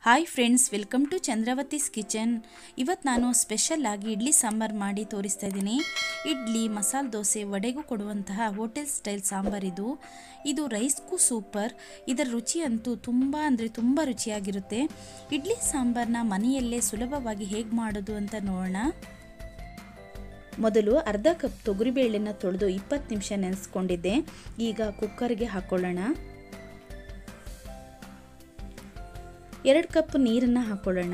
hi friends welcome to Chandravati's kitchen ಇವತ್ತು ನಾನು special ಆಗಿ ಇಡ್ಲಿ ಸಾಂಬಾರು ಮಾಡಿ ತೋರಿಸ್ತಾ ಇದ್ದೀನಿ ಇಡ್ಲಿ ಮಸಾಲೆ ದೋಸೆ ವಡೆಗೂ ಕೊಡುವಂತಹ ಹೋಟೆಲ್ ಸ್ಟೈಲ್ ಸಾಂಬಾರಿದು ಇದು ರೈಸ್ಗೂ ಸೂಪರ್ ಇದರ ರುಚಿ ಅಂತೂ ತುಂಬ ಅಂದರೆ ತುಂಬ ರುಚಿಯಾಗಿರುತ್ತೆ ಇಡ್ಲಿ ಸಾಂಬಾರನ್ನ ಮನೆಯಲ್ಲೇ ಸುಲಭವಾಗಿ ಹೇಗೆ ಮಾಡೋದು ಅಂತ ನೋಡೋಣ ಮೊದಲು ಅರ್ಧ ಕಪ್ ತೊಗರಿಬೇಳೆನ ತೊಳೆದು ಇಪ್ಪತ್ತು ನಿಮಿಷ ನೆನೆಸ್ಕೊಂಡಿದ್ದೆ ಈಗ ಕುಕ್ಕರ್ಗೆ ಹಾಕ್ಕೊಳ್ಳೋಣ ಎರಡು ಕಪ್ ನೀರನ್ನು ಹಾಕೊಳ್ಳೋಣ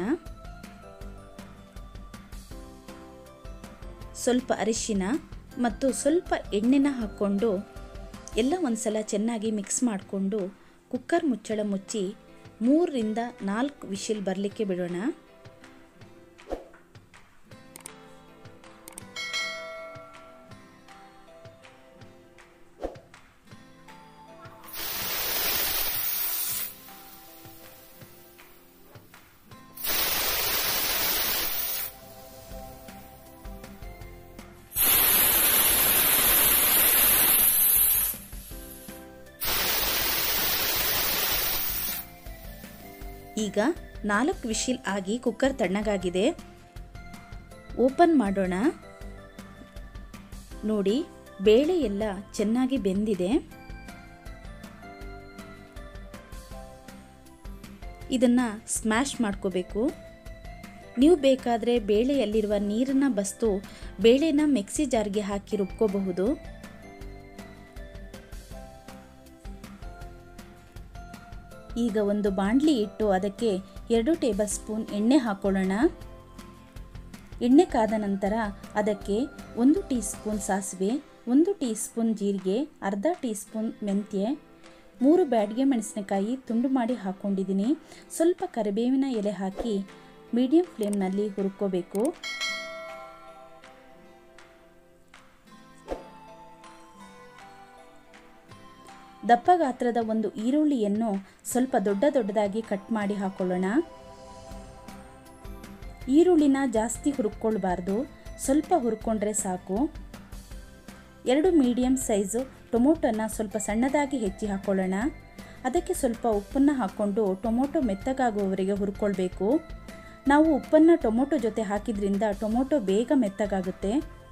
ಸ್ವಲ್ಪ ಅರಿಶಿನ ಮತ್ತು ಸ್ವಲ್ಪ ಎಣ್ಣೆನ ಹಾಕ್ಕೊಂಡು ಎಲ್ಲ ಒಂದ್ಸಲ ಚೆನ್ನಾಗಿ ಮಿಕ್ಸ್ ಮಾಡಿಕೊಂಡು ಕುಕ್ಕರ್ ಮುಚ್ಚಳ ಮುಚ್ಚಿ ಮೂರರಿಂದ ನಾಲ್ಕು ವಿಶಿಲ್ ಬರಲಿಕ್ಕೆ ಬಿಡೋಣ ಈಗ ನಾಲ್ಕು ವಿಶಿಲ್ ಆಗಿ ಕುಕ್ಕರ್ ತಣ್ಣಗಾಗಿದೆ ಓಪನ್ ಮಾಡೋಣ ನೋಡಿ ಬೇಳೆ ಎಲ್ಲ ಚೆನ್ನಾಗಿ ಬೆಂದಿದೆ ಇದನ್ನು ಸ್ಮ್ಯಾಶ್ ಮಾಡ್ಕೋಬೇಕು ನೀವು ಬೇಕಾದರೆ ಬೇಳೆಯಲ್ಲಿರುವ ನೀರನ್ನು ಬಸ್ತು ಬೇಳೆನ ಮಿಕ್ಸಿ ಜಾರ್ಗೆ ಹಾಕಿ ರುಬ್ಕೋಬಹುದು ಈಗ ಒಂದು ಬಾಣಲಿ ಇಟ್ಟು ಅದಕ್ಕೆ ಎರಡು ಟೇಬಲ್ ಸ್ಪೂನ್ ಎಣ್ಣೆ ಹಾಕೊಳ್ಳೋಣ ಎಣ್ಣೆ ಕಾದ ನಂತರ ಅದಕ್ಕೆ ಒಂದು ಟೀ ಸ್ಪೂನ್ ಸಾಸಿವೆ ಒಂದು ಟೀ ಸ್ಪೂನ್ ಜೀರಿಗೆ ಅರ್ಧ ಟೀ ಸ್ಪೂನ್ ಮೆಂತ್ಯ ಮೂರು ಬ್ಯಾಡ್ಗೆ ಮೆಣಸಿನಕಾಯಿ ತುಂಡು ಮಾಡಿ ಹಾಕ್ಕೊಂಡಿದ್ದೀನಿ ಸ್ವಲ್ಪ ಕರಿಬೇವಿನ ಎಲೆ ಹಾಕಿ ಮೀಡಿಯಂ ಫ್ಲೇಮ್ನಲ್ಲಿ ಹುರ್ಕೋಬೇಕು ದಪ್ಪ ಗಾತ್ರದ ಒಂದು ಈರುಳ್ಳಿಯನ್ನು ಸ್ವಲ್ಪ ದೊಡ್ಡ ದೊಡ್ಡದಾಗಿ ಕಟ್ ಮಾಡಿ ಹಾಕೊಳ್ಳೋಣ ಈರುಳ್ಳಿನ ಜಾಸ್ತಿ ಹುರ್ಕೊಳ್ಬಾರ್ದು ಸ್ವಲ್ಪ ಹುರ್ಕೊಂಡ್ರೆ ಸಾಕು ಎರಡು ಮೀಡಿಯಮ್ ಸೈಜು ಟೊಮೊಟೊನ ಸ್ವಲ್ಪ ಸಣ್ಣದಾಗಿ ಹೆಚ್ಚಿ ಹಾಕ್ಕೊಳ್ಳೋಣ ಅದಕ್ಕೆ ಸ್ವಲ್ಪ ಉಪ್ಪನ್ನು ಹಾಕ್ಕೊಂಡು ಟೊಮೊಟೊ ಮೆತ್ತಗಾಗುವವರೆಗೆ ಹುರ್ಕೊಳ್ಬೇಕು ನಾವು ಉಪ್ಪನ್ನು ಟೊಮೊಟೊ ಜೊತೆ ಹಾಕಿದ್ರಿಂದ ಟೊಮೊಟೊ ಬೇಗ ಮೆತ್ತಗಾಗುತ್ತೆ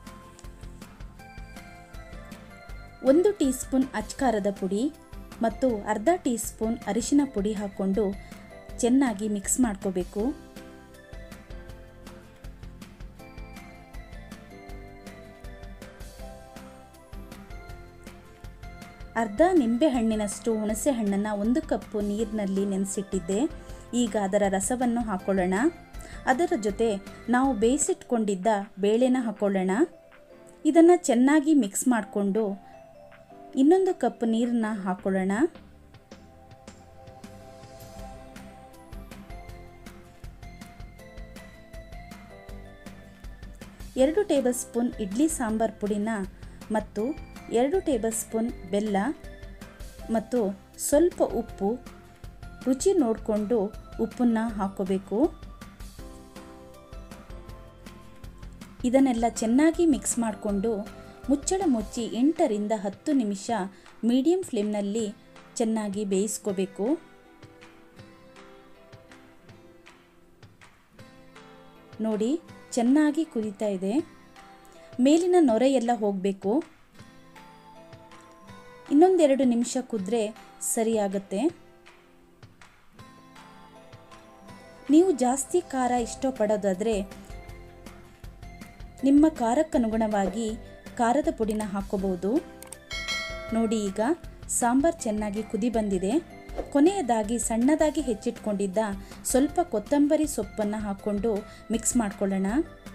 ಒಂದು ಟೀ ಸ್ಪೂನ್ ಅಚ್ಕಾರದ ಪುಡಿ ಮತ್ತು ಅರ್ಧ ಟೀ ಸ್ಪೂನ್ ಅರಿಶಿನ ಪುಡಿ ಹಾಕ್ಕೊಂಡು ಚೆನ್ನಾಗಿ ಮಿಕ್ಸ್ ಮಾಡ್ಕೋಬೇಕು ಅರ್ಧ ನಿಂಬೆ ಹಣ್ಣಿನಷ್ಟು ಹುಣಸೆ ಹಣ್ಣನ್ನು ಒಂದು ಕಪ್ಪು ನೀರಿನಲ್ಲಿ ನೆನೆಸಿಟ್ಟಿದ್ದೆ ಈಗ ಅದರ ರಸವನ್ನು ಹಾಕ್ಕೊಳ್ಳೋಣ ಅದರ ಜೊತೆ ನಾವು ಬೇಯಿಸಿಟ್ಕೊಂಡಿದ್ದ ಬೇಳೆನ ಹಾಕ್ಕೊಳ್ಳೋಣ ಇದನ್ನು ಚೆನ್ನಾಗಿ ಮಿಕ್ಸ್ ಮಾಡಿಕೊಂಡು ಇನ್ನೊಂದು ಕಪ್ ನೀರನ್ನ ಹಾಕ್ಕೊಳ್ಳೋಣ ಎರಡು ಟೇಬಲ್ ಸ್ಪೂನ್ ಇಡ್ಲಿ ಸಾಂಬಾರ್ ಪುಡಿನ ಮತ್ತು ಎರಡು ಟೇಬಲ್ ಸ್ಪೂನ್ ಬೆಲ್ಲ ಮತ್ತು ಸ್ವಲ್ಪ ಉಪ್ಪು ರುಚಿ ನೋಡಿಕೊಂಡು ಉಪ್ಪನ್ನು ಹಾಕೋಬೇಕು ಇದನ್ನೆಲ್ಲ ಚೆನ್ನಾಗಿ ಮಿಕ್ಸ್ ಮಾಡಿಕೊಂಡು ಮುಚ್ಚಳ ಮುಚ್ಚಿ ಎಂಟರಿಂದ ಹತ್ತು ನಿಮಿಷ ಮೀಡಿಯಂ ಫ್ಲೇಮ್ನಲ್ಲಿ ಚೆನ್ನಾಗಿ ಬೇಯಿಸ್ಕೋಬೇಕು ನೋಡಿ ಚೆನ್ನಾಗಿ ಕುದೀತಾ ಇದೆ ಮೇಲಿನ ನೊರೆ ಎಲ್ಲ ಹೋಗಬೇಕು ಇನ್ನೊಂದೆರಡು ನಿಮಿಷ ಕುದ್ರೆ ಸರಿಯಾಗುತ್ತೆ ನೀವು ಜಾಸ್ತಿ ಖಾರ ಇಷ್ಟಪಡೋದಾದರೆ ನಿಮ್ಮ ಖಾರಕ್ಕನುಗುಣವಾಗಿ ಖಾರದ ಪುಡಿನ ಹಾಕೋಬಹುದು ನೋಡಿ ಈಗ ಸಾಂಬಾರು ಚೆನ್ನಾಗಿ ಕುದಿ ಬಂದಿದೆ ಕೊನೆಯದಾಗಿ ಸಣ್ಣದಾಗಿ ಹೆಚ್ಚಿಟ್ಕೊಂಡಿದ್ದ ಸ್ವಲ್ಪ ಕೊತ್ತಂಬರಿ ಸೊಪ್ಪನ್ನು ಹಾಕ್ಕೊಂಡು ಮಿಕ್ಸ್ ಮಾಡ್ಕೊಳ್ಳೋಣ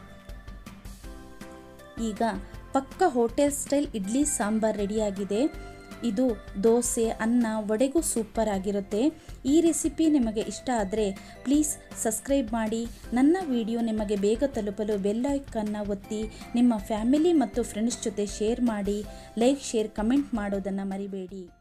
ಈಗ ಪಕ್ಕ ಹೋಟೆಲ್ ಸ್ಟೈಲ್ ಇಡ್ಲಿ ಸಾಂಬಾರ್ ರೆಡಿಯಾಗಿದೆ ಇದು ದೋಸೆ ಅನ್ನ ವಡೆಗೂ ಸೂಪರ್ ಆಗಿರುತ್ತೆ ಈ ರೆಸಿಪಿ ನಿಮಗೆ ಇಷ್ಟ ಆದರೆ ಪ್ಲೀಸ್ ಸಬ್ಸ್ಕ್ರೈಬ್ ಮಾಡಿ ನನ್ನ ವಿಡಿಯೋ ನಿಮಗೆ ಬೇಗ ತಲುಪಲು ಬೆಲ್ ಐಕನ್ನ ಒತ್ತಿ ನಿಮ್ಮ ಫ್ಯಾಮಿಲಿ ಮತ್ತು ಫ್ರೆಂಡ್ಸ್ ಜೊತೆ ಶೇರ್ ಮಾಡಿ ಲೈಕ್ ಶೇರ್ ಕಮೆಂಟ್ ಮಾಡೋದನ್ನು ಮರಿಬೇಡಿ